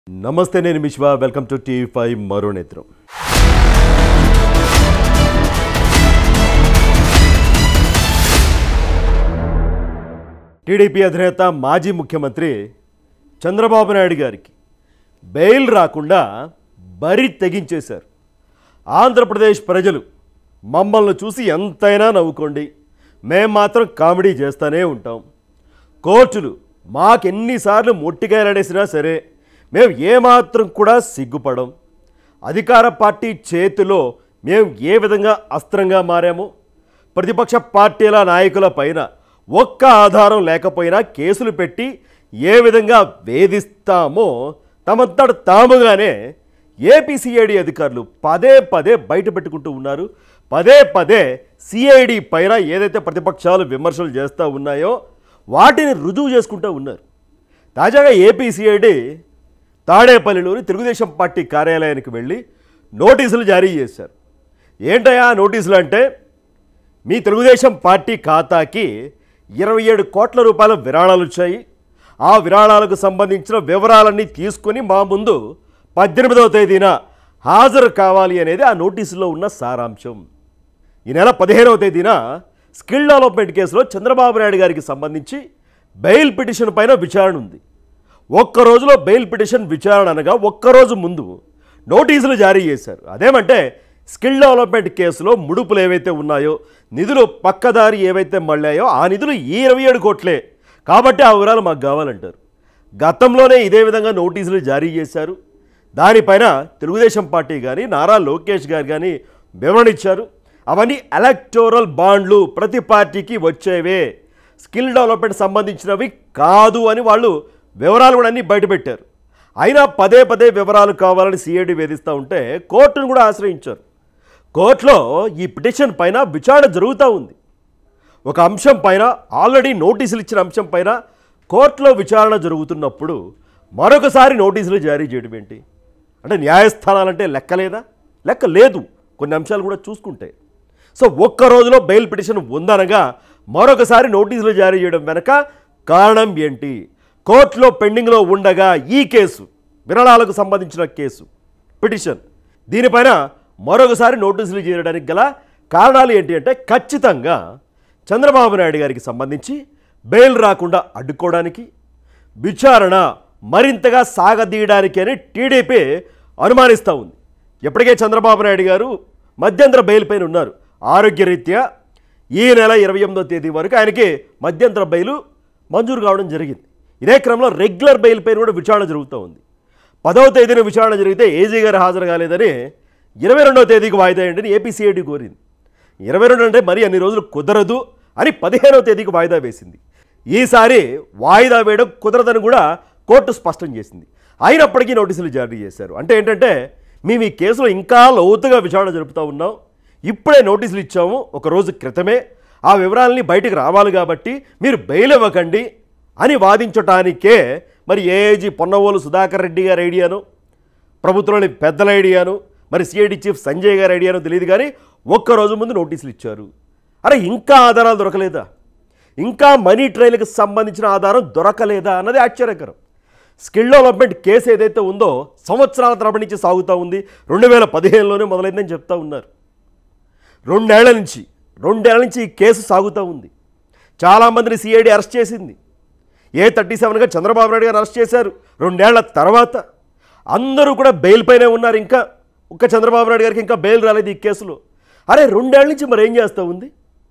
నమస్తే నేను విశ్వ వెల్కమ్ టు టీవీ ఫైవ్ మరో నేత్రం టీడీపీ అధినేత మాజీ ముఖ్యమంత్రి చంద్రబాబు నాయుడు గారికి బెయిల్ రాకుండా బరి తెగించేశారు ఆంధ్రప్రదేశ్ ప్రజలు మమ్మల్ని చూసి ఎంతైనా నవ్వుకోండి మేం మాత్రం కామెడీ చేస్తూనే ఉంటాం కోర్టులు మాకెన్నిసార్లు మొట్టికాయలడేసినా సరే మేము ఏమాత్రం కూడా సిగ్గుపడం అధికార పార్టీ చేతిలో మేము ఏ విధంగా అస్త్రంగా మారామో ప్రతిపక్ష పార్టీల నాయకుల పైన ఒక్క ఆధారం లేకపోయినా కేసులు పెట్టి ఏ విధంగా వేధిస్తామో తమంతట తాముగానే ఏపీసీఐడి అధికారులు పదే పదే బయట పెట్టుకుంటూ ఉన్నారు పదే పదే సిఐడి పైన ఏదైతే ప్రతిపక్షాలు విమర్శలు చేస్తూ ఉన్నాయో వాటిని రుజువు చేసుకుంటూ ఉన్నారు తాజాగా ఏపీసీఐడి తాడేపల్లిలోని తెలుగుదేశం పార్టీ కార్యాలయానికి వెళ్ళి నోటీసులు జారీ చేశారు ఏంటయ్యా నోటీసులు అంటే మీ తెలుగుదేశం పార్టీ ఖాతాకి ఇరవై ఏడు కోట్ల రూపాయల విరాళాలు వచ్చాయి ఆ విరాళాలకు సంబంధించిన వివరాలన్నీ తీసుకొని మా ముందు పద్దెనిమిదవ తేదీన హాజరు కావాలి అనేది ఆ నోటీసులో ఉన్న సారాంశం ఈ నెల పదిహేనవ తేదీన స్కిల్ డెవలప్మెంట్ కేసులో చంద్రబాబు నాయుడు గారికి సంబంధించి బెయిల్ పిటిషన్ పైన విచారణ ఉంది ఒక్క రోజులో బెయిల్ పిటిషన్ విచారణ అనగా ఒక్కరోజు ముందు నోటీసులు జారీ చేశారు అదేమంటే స్కిల్ డెవలప్మెంట్ కేసులో ముడుపులు ఏవైతే ఉన్నాయో నిధులు పక్కదారి ఏవైతే మళ్ళాయో ఆ నిధులు ఈ ఇరవై ఏడు కోట్లే కాబట్టి ఆ వివరాలు మాకు కావాలంటారు గతంలోనే ఇదే విధంగా నోటీసులు జారీ చేశారు దానిపైన తెలుగుదేశం పార్టీ కానీ నారా లోకేష్ గారు కానీ వివరణ ఇచ్చారు అవన్నీ ఎలక్టోరల్ బాండ్లు ప్రతి పార్టీకి వచ్చేవే స్కిల్ డెవలప్మెంట్ సంబంధించినవి కాదు అని వాళ్ళు వివరాలు కూడా అన్నీ బయటపెట్టారు అయినా పదే పదే వివరాలు కావాలని సిఐడి వేధిస్తూ ఉంటే కోర్టును కూడా ఆశ్రయించారు కోర్టులో ఈ పిటిషన్ పైన విచారణ జరుగుతూ ఉంది ఒక అంశం పైన ఆల్రెడీ నోటీసులు ఇచ్చిన అంశం పైన కోర్టులో విచారణ జరుగుతున్నప్పుడు మరొకసారి నోటీసులు జారీ చేయడం ఏంటి అంటే న్యాయస్థానాలంటే లెక్కలేదా లెక్క లేదు కొన్ని అంశాలు కూడా చూసుకుంటే సో ఒక్క రోజులో బెయిల్ పిటిషన్ ఉందనగా మరొకసారి నోటీసులు జారీ చేయడం వెనక కారణం ఏంటి కోర్టులో పెండింగ్లో ఉండగా ఈ కేసు విరాళాలకు సంబంధించిన కేసు పిటిషన్ దీనిపైన మరొకసారి నోటీసులు చేయడానికి గల కారణాలు ఏంటి అంటే ఖచ్చితంగా చంద్రబాబు నాయుడు గారికి సంబంధించి బెయిల్ రాకుండా అడ్డుకోవడానికి విచారణ మరింతగా సాగదీయడానికి అని టీడీపీ అనుమానిస్తూ ఉంది ఎప్పటికే చంద్రబాబు నాయుడు గారు మధ్యంతర బెయిల్ పైన ఉన్నారు ఆరోగ్యరీత్యా ఈ నెల ఇరవై ఎనిమిదో తేదీ వరకు ఆయనకి మధ్యంతర బెయిల్ మంజూరు కావడం జరిగింది ఇదే క్రమంలో రెగ్యులర్ బెయిల్ పైన కూడా విచారణ జరుగుతూ ఉంది పదవ తేదీన విచారణ జరిగితే ఏజీ గారు హాజరు కాలేదని ఇరవై రెండవ తేదీకి వాయిదా వేయండి అని ఏపీసీఐడి కోరింది ఇరవై రెండు అంటే మరి అన్ని రోజులు కుదరదు అని పదిహేనవ తేదీకి వాయిదా వేసింది ఈసారి వాయిదా వేయడం కుదరదని కూడా కోర్టు స్పష్టం చేసింది అయినప్పటికీ నోటీసులు జారీ చేశారు అంటే ఏంటంటే మేము ఈ కేసులో ఇంకా లోతుగా విచారణ జరుపుతూ ఉన్నాం ఇప్పుడే నోటీసులు ఇచ్చాము ఒక రోజు క్రితమే ఆ వివరాలని బయటకు రావాలి కాబట్టి మీరు బెయిల్ ఇవ్వకండి అని వాదించటానికే మరి ఏఏజీ పొన్నవోలు సుధాకర్ రెడ్డి గారి ఐడియాను ప్రభుత్వంలోని పెద్దల ఐడియాను మరి సిఐడి చీఫ్ సంజయ్ గారి ఐడియాను తెలియదు కానీ ఒక్క రోజు ముందు నోటీసులు ఇచ్చారు అరే ఇంకా ఆధారాలు దొరకలేదా ఇంకా మనీ ట్రైల్కి సంబంధించిన ఆధారం దొరకలేదా అన్నది ఆశ్చర్యకరం స్కిల్ డెవలప్మెంట్ కేసు ఏదైతే ఉందో సంవత్సరాల తరబడి నుంచి సాగుతూ ఉంది రెండు వేల పదిహేనులోనే మొదలైందని చెప్తా ఉన్నారు రెండేళ్ల నుంచి రెండేళ్ల నుంచి ఈ కేసు సాగుతూ ఉంది చాలామందిని సిఐడి అరెస్ట్ చేసింది ఏ థర్టీ సెవెన్గా చంద్రబాబు నాయుడు గారు అరెస్ట్ చేశారు రెండేళ్ల తర్వాత అందరూ కూడా బెయిల్ పైనే ఉన్నారు ఇంకా ఒక్క చంద్రబాబు నాయుడు గారికి ఇంకా బెయిల్ రాలేదు ఈ కేసులో అరే రెండేళ్ల నుంచి మరి ఏం చేస్తూ ఉంది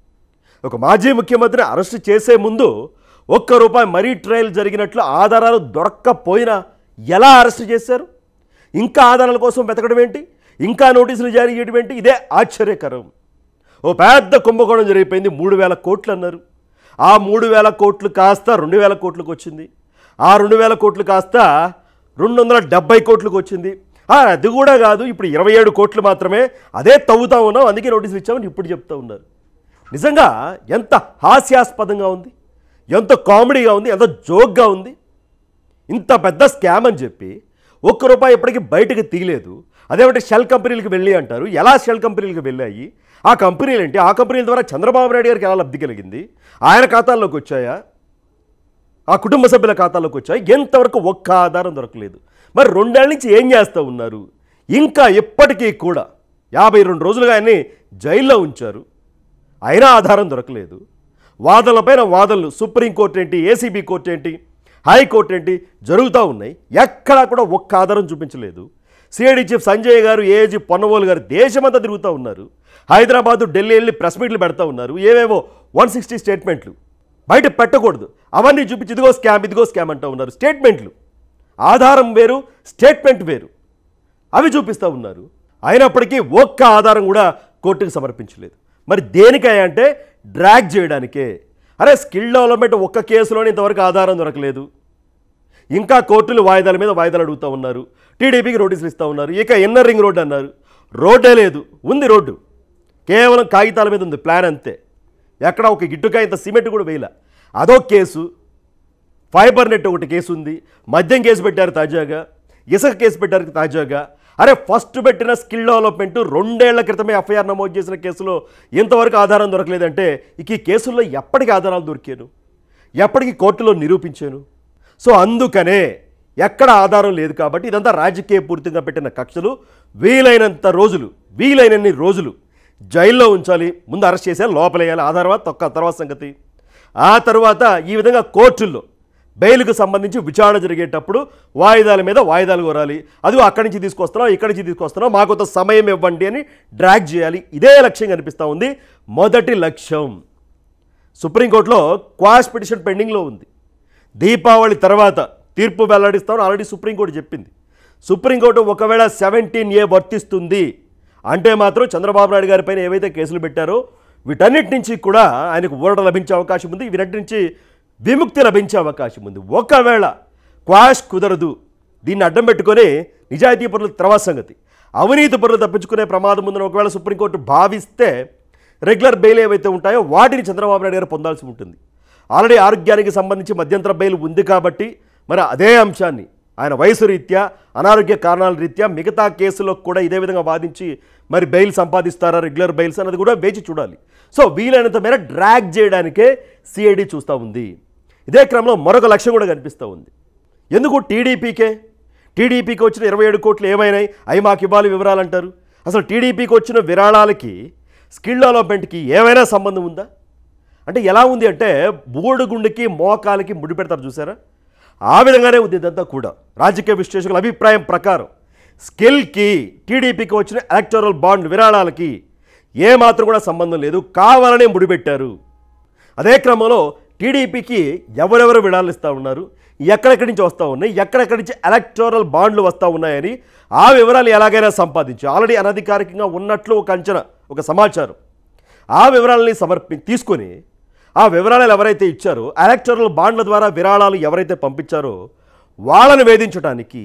ఒక మాజీ ముఖ్యమంత్రిని అరెస్ట్ చేసే ముందు ఒక్క రూపాయి మరీ ట్రయల్ జరిగినట్లు ఆధారాలు దొరక్కపోయినా ఎలా అరెస్ట్ చేశారు ఇంకా ఆధారాల కోసం వెతకడం ఏంటి ఇంకా నోటీసులు జారీ చేయడం ఏంటి ఇదే ఆశ్చర్యకరం ఓ పెద్ద కుంభకోణం జరిగిపోయింది మూడు వేల కోట్లు అన్నారు ఆ మూడు వేల కోట్లు కాస్త రెండు వేల కోట్లకు వచ్చింది ఆ రెండు వేల కోట్లు కాస్త రెండు వందల డెబ్బై కోట్లకు వచ్చింది ఆ, అది కూడా కాదు ఇప్పుడు ఇరవై ఏడు కోట్లు మాత్రమే అదే తవ్వుతా ఉన్నాం అందుకే నోటీసులు ఇచ్చామని ఇప్పుడు చెప్తా ఉన్నారు నిజంగా ఎంత హాస్యాస్పదంగా ఉంది ఎంత కామెడీగా ఉంది ఎంత జోక్గా ఉంది ఇంత పెద్ద స్కామ్ అని చెప్పి ఒక్క రూపాయి ఇప్పటికీ బయటకు తీయలేదు అదేమంటే షెల్ కంపెనీలకు వెళ్ళి అంటారు ఎలా షెల్ కంపెనీలకు వెళ్ళాయి ఆ కంపెనీలు ఏంటి ఆ కంపెనీల ద్వారా చంద్రబాబు నాయుడు గారికి ఎలా లబ్ధి కలిగింది ఆయన ఖాతాల్లోకి వచ్చాయా ఆ కుటుంబ సభ్యుల ఖాతాలోకి వచ్చాయి ఎంతవరకు ఒక్క ఆధారం దొరకలేదు మరి రెండేళ్ల నుంచి ఏం చేస్తూ ఉన్నారు ఇంకా ఇప్పటికీ కూడా యాభై రెండు రోజులుగా ఆయన్ని జైల్లో ఉంచారు అయినా ఆధారం దొరకలేదు వాదనలపైన వాదనలు సుప్రీంకోర్టు ఏంటి ఏసీబీ కోర్టు ఏంటి హైకోర్టు ఏంటి జరుగుతూ ఉన్నాయి ఎక్కడా కూడా ఒక్క ఆధారం చూపించలేదు సిఐడి చీఫ్ సంజయ్ గారు ఏజీ పొన్నవోలు గారు దేశమంతా తిరుగుతూ ఉన్నారు హైదరాబాదు ఢిల్లీ వెళ్ళి ప్రెస్ మీట్లు పెడతా ఉన్నారు ఏవేవో వన్ సిక్స్టీ స్టేట్మెంట్లు బయట పెట్టకూడదు అవన్నీ చూపించి ఇదిగో స్కామ్ ఇదిగో స్కామ్ అంటూ ఉన్నారు స్టేట్మెంట్లు ఆధారం వేరు స్టేట్మెంట్ వేరు అవి చూపిస్తూ ఉన్నారు అయినప్పటికీ ఒక్క ఆధారం కూడా కోర్టుకు సమర్పించలేదు మరి దేనికై అంటే డ్రాగ్ చేయడానికే అరే స్కిల్ డెవలప్మెంట్ ఒక్క కేసులోనే ఇంతవరకు ఆధారం దొరకలేదు ఇంకా కోర్టులు వాయిదాల మీద వాయిదాలు అడుగుతూ ఉన్నారు టీడీపీకి నోటీసులు ఇస్తూ ఉన్నారు ఇక ఇన్నర్ రింగ్ రోడ్ అన్నారు రోడ్డే లేదు ఉంది రోడ్డు కేవలం కాగితాల మీద ఉంది ప్లాన్ అంతే ఎక్కడ ఒక గిట్టుకాయ ఇంత సిమెంట్ కూడా వేయలే అదో కేసు ఫైబర్ నెట్ ఒకటి కేసు ఉంది మద్యం కేసు పెట్టారు తాజాగా ఇసుక కేసు పెట్టారు తాజాగా అరే ఫస్ట్ పెట్టిన స్కిల్ డెవలప్మెంట్ రెండేళ్ల క్రితమే ఎఫ్ఐఆర్ నమోదు చేసిన కేసులో ఇంతవరకు ఆధారం దొరకలేదంటే ఇక ఈ కేసుల్లో ఎప్పటికి ఆధారాలు దొరికాను ఎప్పటికి కోర్టులో నిరూపించాను సో అందుకనే ఎక్కడ ఆధారం లేదు కాబట్టి ఇదంతా రాజకీయ పూర్తిగా పెట్టిన కక్షలు వీలైనంత రోజులు వీలైనన్ని రోజులు జైల్లో ఉంచాలి ముందు అరెస్ట్ చేసేయాలి లోపలేయాలి ఆ తర్వాత తొక్క తర్వాత సంగతి ఆ తర్వాత ఈ విధంగా కోర్టుల్లో బెయిల్కు సంబంధించి విచారణ జరిగేటప్పుడు వాయిదాల మీద వాయిదాలు కోరాలి అది అక్కడి నుంచి తీసుకొస్తున్నాం ఇక్కడి నుంచి తీసుకొస్తున్నాం మాకు కొంత సమయం ఇవ్వండి అని డ్రాగ్ చేయాలి ఇదే లక్ష్యం కనిపిస్తూ ఉంది మొదటి లక్ష్యం సుప్రీంకోర్టులో క్వాష్ పిటిషన్ పెండింగ్లో ఉంది దీపావళి తర్వాత తీర్పు వెల్లడిస్తామని ఆల్రెడీ సుప్రీంకోర్టు చెప్పింది సుప్రీంకోర్టు ఒకవేళ సెవెంటీన్ ఏ వర్తిస్తుంది అంటే మాత్రం చంద్రబాబు నాయుడు గారి పైన ఏవైతే కేసులు పెట్టారో వీటన్నిటి నుంచి కూడా ఆయనకు ఊరట లభించే అవకాశం ఉంది వీటన్నిటి నుంచి విముక్తి లభించే అవకాశం ఉంది ఒకవేళ క్వాష్ కుదరదు దీన్ని అడ్డం పెట్టుకొని నిజాయితీ పరుల తర్వాత సంగతి అవినీతి పరులు తప్పించుకునే ప్రమాదం ఉందని ఒకవేళ సుప్రీంకోర్టు భావిస్తే రెగ్యులర్ బెయిల్ ఏవైతే ఉంటాయో వాటిని చంద్రబాబు నాయుడు గారు పొందాల్సి ఉంటుంది ఆల్రెడీ ఆరోగ్యానికి సంబంధించి మధ్యంతర బెయిల్ ఉంది కాబట్టి మరి అదే అంశాన్ని ఆయన వయసు రీత్యా అనారోగ్య కారణాల రీత్యా మిగతా కేసులో కూడా ఇదే విధంగా వాదించి మరి బెయిల్ సంపాదిస్తారా రెగ్యులర్ బెయిల్స్ అన్నది కూడా వేచి చూడాలి సో వీలైనంత మేర డ్రాగ్ చేయడానికే సిఐడి చూస్తూ ఉంది ఇదే క్రమంలో మరొక లక్ష్యం కూడా కనిపిస్తూ ఉంది ఎందుకు టీడీపీకే టీడీపీకి వచ్చిన ఇరవై ఏడు కోట్లు ఏమైనాయి అవి మాకు ఇవ్వాలి వివరాలు అంటారు అసలు టీడీపీకి వచ్చిన విరాళాలకి స్కిల్ డెవలప్మెంట్కి ఏమైనా సంబంధం ఉందా అంటే ఎలా ఉంది అంటే బోడుగుండుకి మోకాలకి ముడి పెడతారు చూసారా ఆ విధంగానే ఉంది ఇదంతా కూడా రాజకీయ విశ్లేషకుల అభిప్రాయం ప్రకారం స్కిల్కి టీడీపీకి వచ్చిన ఎలక్టోరల్ బాండ్ విరాళాలకి ఏ మాత్రం కూడా సంబంధం లేదు కావాలనే ముడిపెట్టారు అదే క్రమంలో టీడీపీకి ఎవరెవరు విడాలు ఇస్తూ ఉన్నారు ఎక్కడెక్కడి నుంచి వస్తూ ఉన్నాయి ఎక్కడెక్కడి నుంచి ఎలక్టోరల్ బాండ్లు వస్తూ ఉన్నాయని ఆ వివరాలు ఎలాగైనా సంపాదించి ఆల్రెడీ అనధికారికంగా ఉన్నట్లు ఒక అంచనా ఒక సమాచారం ఆ వివరాలని సమర్పి తీసుకొని ఆ వివరాలు ఎవరైతే ఇచ్చారో ఎలక్టోరల్ బాండ్ల ద్వారా విరాళాలు ఎవరైతే పంపించారో వాళ్ళని వేధించడానికి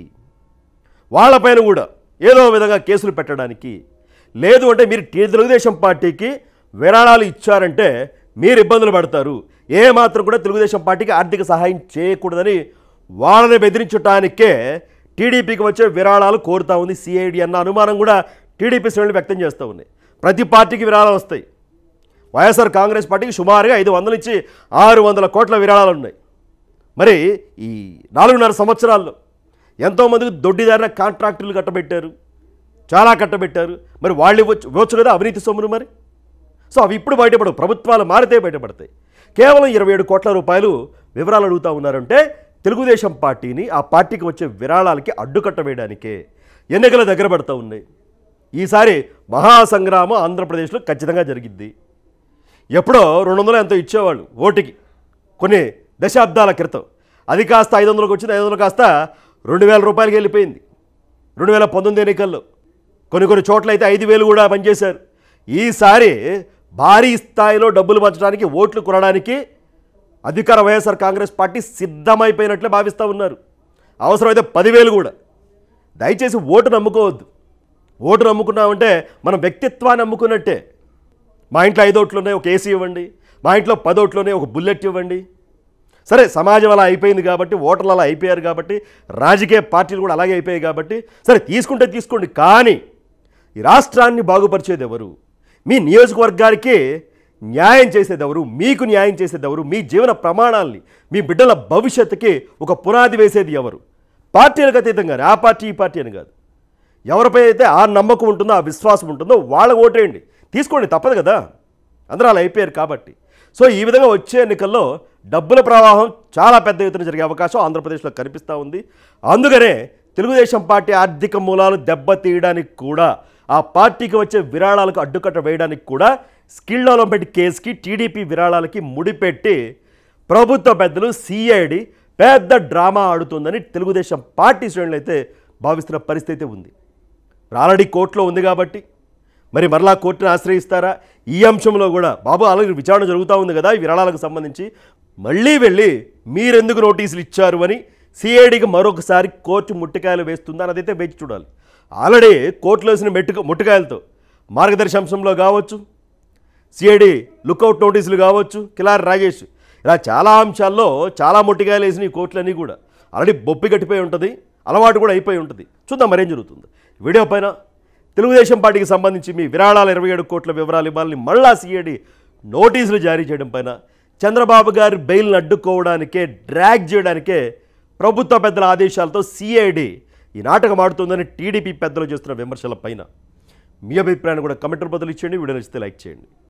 వాళ్ళపైన కూడా ఏదో విధంగా కేసులు పెట్టడానికి లేదు అంటే మీరు టీ- తెలుగుదేశం పార్టీకి విరాళాలు ఇచ్చారంటే మీరు ఇబ్బందులు పడతారు ఏ మాత్రం కూడా తెలుగుదేశం పార్టీకి ఆర్థిక సహాయం చేయకూడదని వాళ్ళని బెదిరించడానికే టీడీపీకి వచ్చే విరాళాలు కోరుతా ఉంది సిఐడి అన్న అనుమానం కూడా టీడీపీ శ్రేణులు వ్యక్తం చేస్తూ ఉన్నాయి ప్రతి పార్టీకి విరాళాలు వస్తాయి వైఎస్ఆర్ కాంగ్రెస్ పార్టీకి సుమారుగా ఐదు వందల నుంచి ఆరు వందల కోట్ల విరాళాలు ఉన్నాయి మరి ఈ నాలుగున్నర సంవత్సరాల్లో ఎంతోమందికి దొడ్డిదారిన కాంట్రాక్టులు కట్టబెట్టారు చాలా కట్టబెట్టారు మరి వాళ్ళు ఇవ్వచ్చు ఇవ్వచ్చు కదా అవినీతి సొమ్మును మరి సో అవి ఇప్పుడు బయటపడవు ప్రభుత్వాలు మారితే బయటపడతాయి కేవలం ఇరవై ఏడు కోట్ల రూపాయలు వివరాలు అడుగుతూ ఉన్నారంటే తెలుగుదేశం పార్టీని ఆ పార్టీకి వచ్చే విరాళాలకి అడ్డుకట్ట వేయడానికే ఎన్నికల దగ్గర పడుతూ ఉన్నాయి ఈసారి మహాసంగ్రామం ఆంధ్రప్రదేశ్లో ఖచ్చితంగా జరిగిద్ది ఎప్పుడో రెండు వందలు ఎంతో ఇచ్చేవాళ్ళు ఓటుకి కొన్ని దశాబ్దాల క్రితం అది కాస్త ఐదు వందలకు వచ్చింది ఐదు వందలు కాస్త రెండు వేల రూపాయలకి వెళ్ళిపోయింది రెండు వేల పంతొమ్మిది ఎన్నికల్లో కొన్ని కొన్ని చోట్ల అయితే ఐదు వేలు కూడా పనిచేశారు ఈసారి భారీ స్థాయిలో డబ్బులు పంచడానికి ఓట్లు కొనడానికి అధికార వైఎస్ఆర్ కాంగ్రెస్ పార్టీ సిద్ధమైపోయినట్లే భావిస్తూ ఉన్నారు అవసరమైతే పదివేలు కూడా దయచేసి ఓటు నమ్ముకోవద్దు ఓటు నమ్ముకున్నామంటే మనం వ్యక్తిత్వాన్ని నమ్ముకున్నట్టే మా ఇంట్లో ఐదు ఓట్లు ఉన్నాయి ఒక ఏసీ ఇవ్వండి మా ఇంట్లో పది ఓట్లు ఉన్నాయి ఒక బుల్లెట్ ఇవ్వండి సరే సమాజం అలా అయిపోయింది కాబట్టి ఓటర్లు అలా అయిపోయారు కాబట్టి రాజకీయ పార్టీలు కూడా అలాగే అయిపోయాయి కాబట్టి సరే తీసుకుంటే తీసుకోండి కానీ ఈ రాష్ట్రాన్ని బాగుపరిచేది ఎవరు మీ నియోజకవర్గానికి న్యాయం చేసేది ఎవరు మీకు న్యాయం చేసేది ఎవరు మీ జీవన ప్రమాణాల్ని మీ బిడ్డల భవిష్యత్తుకి ఒక పునాది వేసేది ఎవరు పార్టీలకు అతీతంగానే ఆ పార్టీ ఈ పార్టీ అని కాదు ఎవరిపై అయితే ఆ నమ్మకం ఉంటుందో ఆ విశ్వాసం ఉంటుందో వాళ్ళకు ఓటేయండి తీసుకోండి తప్పదు కదా అందరూ అలా అయిపోయారు కాబట్టి సో ఈ విధంగా వచ్చే ఎన్నికల్లో డబ్బుల ప్రవాహం చాలా పెద్ద ఎత్తున జరిగే అవకాశం ఆంధ్రప్రదేశ్లో కనిపిస్తూ ఉంది అందుకనే తెలుగుదేశం పార్టీ ఆర్థిక మూలాలు దెబ్బతీయడానికి కూడా ఆ పార్టీకి వచ్చే విరాళాలకు అడ్డుకట్ట వేయడానికి కూడా స్కిల్ డెవలప్మెంట్ కేసుకి టీడీపీ విరాళాలకి ముడిపెట్టి ప్రభుత్వ పెద్దలు సిఐడి పెద్ద డ్రామా ఆడుతుందని తెలుగుదేశం పార్టీ శ్రేణులు అయితే భావిస్తున్న పరిస్థితి ఉంది ఆల్రెడీ కోర్టులో ఉంది కాబట్టి మరి మరలా కోర్టును ఆశ్రయిస్తారా ఈ అంశంలో కూడా బాబు అలాగే విచారణ జరుగుతూ ఉంది కదా ఈ విరాళాలకు సంబంధించి మళ్ళీ వెళ్ళి మీరెందుకు నోటీసులు ఇచ్చారు అని సిఐడికి మరొకసారి కోర్టు ముట్టికాయలు వేస్తుందా అదైతే వేచి చూడాలి ఆల్రెడీ కోర్టులో వేసిన మెట్టుక ముట్టికాయలతో మార్గదర్శి అంశంలో కావచ్చు సిఐడి లుకౌట్ నోటీసులు కావచ్చు కిలారి రాజేష్ ఇలా చాలా అంశాల్లో చాలా ముట్టికాయలు వేసిన ఈ కోర్టులన్నీ కూడా ఆల్రెడీ బొప్పి గట్టిపోయి ఉంటుంది అలవాటు కూడా అయిపోయి ఉంటుంది చూద్దాం మరేం జరుగుతుంది వీడియో పైన తెలుగుదేశం పార్టీకి సంబంధించి మీ విరాళాల ఇరవై ఏడు కోట్ల వివరాలు ఇవ్వాలని మళ్ళా సిఐడి నోటీసులు జారీ చేయడం పైన చంద్రబాబు గారి బెయిల్ని అడ్డుకోవడానికే డ్రాగ్ చేయడానికే ప్రభుత్వ పెద్దల ఆదేశాలతో సిఐడి ఈ నాటకం ఆడుతుందని టీడీపీ పెద్దలు చేస్తున్న విమర్శల పైన మీ అభిప్రాయాన్ని కూడా కమెంటర్ బదులు ఇచ్చేయండి వీడియో నచ్చితే లైక్ చేయండి